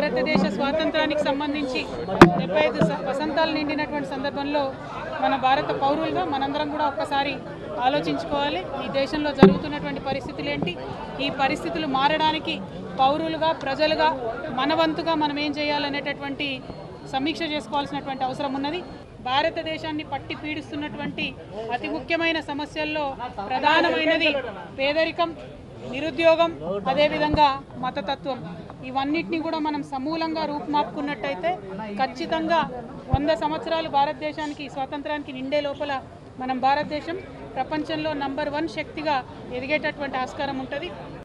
భారతదేశ స్వాతంత్రానికి సంబంధించి డెబ్బై ఐదు స- వసంతాలు నిండినటువంటి సందర్భంలో మన భారత పౌరులుగా మనందరం కూడా ఒక్కసారి ఆలోచించుకోవాలి ఈ దేశంలో జరుగుతున్నటువంటి పరిస్థితులు ఏంటి ఈ పరిస్థితులు మారడానికి పౌరులుగా ప్రజలుగా మనవంతుగా మనం ఏం చేయాలనేటటువంటి సమీక్ష చేసుకోవాల్సినటువంటి అవసరం ఉన్నది భారతదేశాన్ని పట్టి పీడిస్తున్నటువంటి అతి ముఖ్యమైన సమస్యల్లో ప్రధానమైనది పేదరికం నిరుద్యోగం అదేవిధంగా మతతత్వం ఇవన్నిటిని కూడా మనం సమూలంగా రూపుమాపుకున్నట్టయితే ఖచ్చితంగా వంద సంవత్సరాలు భారతదేశానికి స్వాతంత్రానికి నిండే లోపల మనం భారతదేశం ప్రపంచంలో నంబర్ వన్ శక్తిగా ఎదిగేటటువంటి ఆస్కారం ఉంటుంది